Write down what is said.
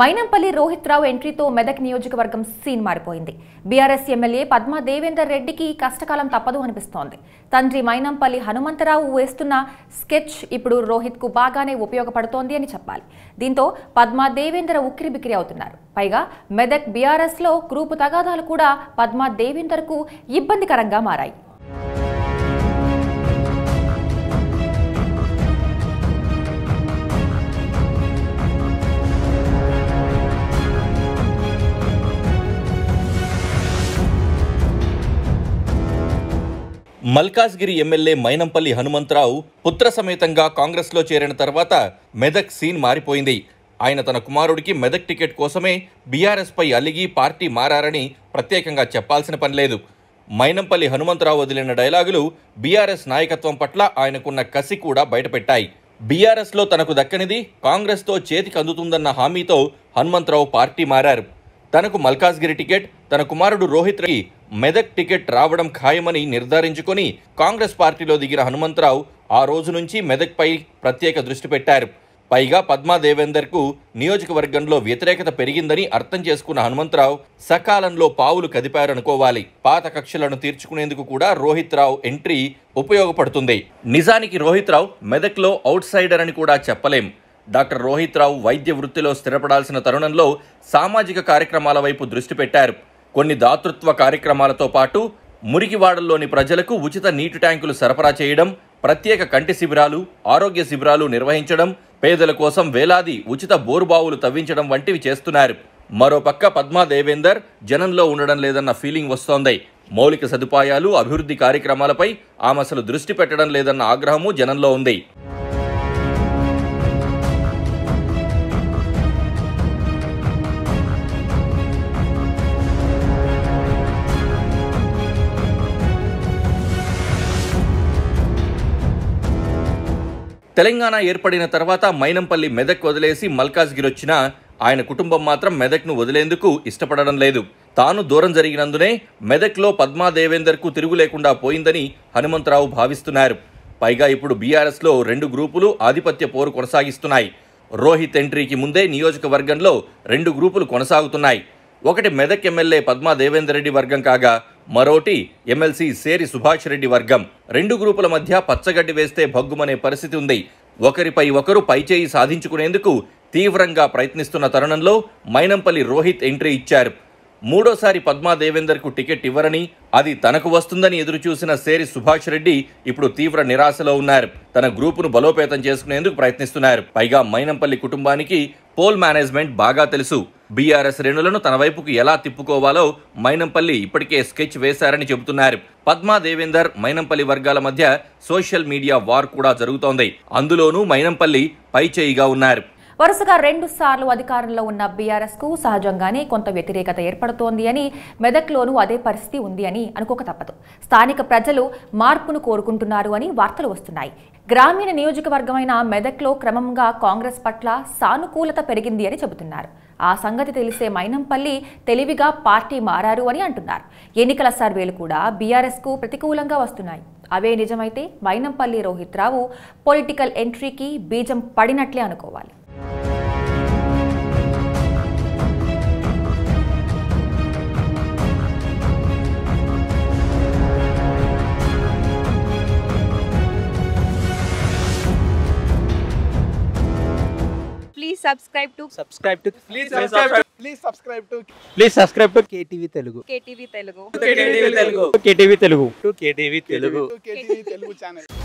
మైనంపల్లి రోహిత్ రావు ఎంట్రీతో మెదక్ నియోజకవర్గం సీన్ మారిపోయింది BRS MLA Padma Devender రెడ్డికి కష్టకాలం తప్పదు అనిపిస్తోంది తండ్రి మైనంపల్లి హనుమంతరావు వేస్తున్న స్కెచ్ ఇప్పుడు రోహిత్ కు బాగానే ఉపయోగపడుతోంది అని చెప్పాలి దీంతో పద్మా దేవేందర్ ఉక్కిరిబిక్కిరి అవుతున్నారు పైగా మెదక్ బీఆర్ఎస్ లో గ్రూపు తగాదాలు కూడా పద్మా దేవేందర్ కు ఇబ్బందికరంగా మారాయి మల్కాజ్గిరి ఎమ్మెల్యే మైనంపల్లి హనుమంతరావు పుత్ర సమేతంగా కాంగ్రెస్లో చేరిన తర్వాత మెదక్ సీన్ మారిపోయింది ఆయన తన కుమారుడికి మెదక్ టికెట్ కోసమే బీఆర్ఎస్పై అలిగి పార్టీ మారారని ప్రత్యేకంగా చెప్పాల్సిన పని లేదు మైనంపల్లి హనుమంతరావు వదిలిన డైలాగులు బీఆర్ఎస్ నాయకత్వం పట్ల ఆయనకున్న కసి కూడా బయటపెట్టాయి బీఆర్ఎస్లో తనకు దక్కనిది కాంగ్రెస్తో చేతికి అందుతుందన్న హామీతో హనుమంతరావు పార్టీ మారారు తనకు మల్కాజ్గిరి టికెట్ తన కుమారుడు రోహిత్ కి మెదక్ టికెట్ రావడం ఖాయమని నిర్ధారించుకొని కాంగ్రెస్ పార్టీలో దిగిన హనుమంతరావు ఆ రోజు నుంచి మెదక్పై ప్రత్యేక దృష్టి పెట్టారు పైగా పద్మా దేవేందర్ కు నియోజకవర్గంలో వ్యతిరేకత పెరిగిందని అర్థం చేసుకున్న హనుమంతరావు సకాలంలో పావులు కదిపారనుకోవాలి పాత కక్షలను తీర్చుకునేందుకు కూడా రోహిత్ రావు ఎంట్రీ ఉపయోగపడుతుంది నిజానికి రోహిత్ రావు మెదక్లో అవుట్ సైడర్ అని కూడా చెప్పలేం డాక్టర్ రోహిత్ రావు వైద్య వృత్తిలో స్థిరపడాల్సిన తరుణంలో సామాజిక కార్యక్రమాల వైపు దృష్టి పెట్టారు కొన్ని దాతృత్వ కార్యక్రమాలతో పాటు మురికివాడల్లోని ప్రజలకు ఉచిత నీటి ట్యాంకులు సరఫరా చేయడం ప్రత్యేక కంటి శిబిరాలు ఆరోగ్య శిబిరాలు నిర్వహించడం పేదల కోసం వేలాది ఉచిత బోరుబావులు తవ్వించడం వంటివి చేస్తున్నారు మరోపక్క పద్మా దేవేందర్ జనంలో ఉండడం లేదన్న ఫీలింగ్ వస్తోంది మౌలిక సదుపాయాలు అభివృద్ధి కార్యక్రమాలపై ఆమె అసలు దృష్టి పెట్టడం లేదన్న ఆగ్రహము జనంలో ఉంది తెలంగాణ ఏర్పడిన తర్వాత మైనంపల్లి మెదక్ వదిలేసి మల్కాజ్గిరి వచ్చినా ఆయన కుటుంబం మాత్రం మెదక్ను వదిలేందుకు ఇష్టపడడం లేదు తాను దూరం జరిగినందునే మెదక్లో పద్మా దేవేందర్కు తిరుగు లేకుండా పోయిందని హనుమంతరావు భావిస్తున్నారు పైగా ఇప్పుడు బీఆర్ఎస్లో రెండు గ్రూపులు ఆధిపత్య పోరు కొనసాగిస్తున్నాయి రోహిత్ ఎంట్రీకి ముందే నియోజకవర్గంలో రెండు గ్రూపులు కొనసాగుతున్నాయి ఒకటి మెదక్ ఎమ్మెల్యే పద్మా దేవేందర్ రెడ్డి వర్గం కాగా మరోటి ఎమ్మెల్సీ సేరి సుభాష్ రెడ్డి వర్గం రెండు గ్రూపుల మధ్య పచ్చగడ్డి వేస్తే భగ్గుమనే పరిస్థితి ఉంది ఒకరిపై ఒకరు పైచేయి సాధించుకునేందుకు తీవ్రంగా ప్రయత్నిస్తున్న తరుణంలో మైనంపల్లి రోహిత్ ఎంట్రీ ఇచ్చారు మూడోసారి పద్మా దేవేందర్కు టికెట్ ఇవ్వరని అది తనకు వస్తుందని ఎదురుచూసిన సేరి సుభాష్ రెడ్డి ఇప్పుడు తీవ్ర నిరాశలో ఉన్నారు తన గ్రూపును బలోపేతం చేసుకునేందుకు ప్రయత్నిస్తున్నారు పైగా మైనంపల్లి కుటుంబానికి పోల్ మేనేజ్మెంట్ బాగా తెలుసు బీఆర్ఎస్ శ్రేణులను తన వైపుకు ఎలా తిప్పుకోవాలో మైనంపల్లి ఇప్పటికే స్కెచ్ వేశారని చెబుతున్నారు పద్మా దేవేందర్ మైనంపల్లి వర్గాల మధ్య సోషల్ మీడియా వార్ కూడా జరుగుతోంది అందులోనూ మైనంపల్లి పైచేయిగా ఉన్నారు వరుసగా రెండు సార్లు అధికారంలో ఉన్న బీఆర్ఎస్ కు సహజంగానే కొంత వ్యతిరేకత ఏర్పడుతోంది అని మెదక్లోనూ అదే పరిస్థితి ఉంది అని అనుకోక తప్పదు స్థానిక ప్రజలు మార్పును కోరుకుంటున్నారు అని వార్తలు వస్తున్నాయి గ్రామీణ నియోజకవర్గమైన మెదక్లో క్రమంగా కాంగ్రెస్ పట్ల సానుకూలత పెరిగింది అని చెబుతున్నారు ఆ సంగతి తెలిసే మైనంపల్లి తెలివిగా పార్టీ మారారు అని అంటున్నారు ఎన్నికల సర్వేలు కూడా బీఆర్ఎస్ కు ప్రతికూలంగా వస్తున్నాయి అవే నిజమైతే మైనంపల్లి రోహిత్ రావు పొలిటికల్ ఎంట్రీకి బీజం పడినట్లే అనుకోవాలి Please subscribe to subscribe to Please subscribe. Please subscribe to please subscribe to KTV Telugu KTV Telugu. KTV Telugu. KTV Telugu to KTV Telugu to KTV Telugu channel.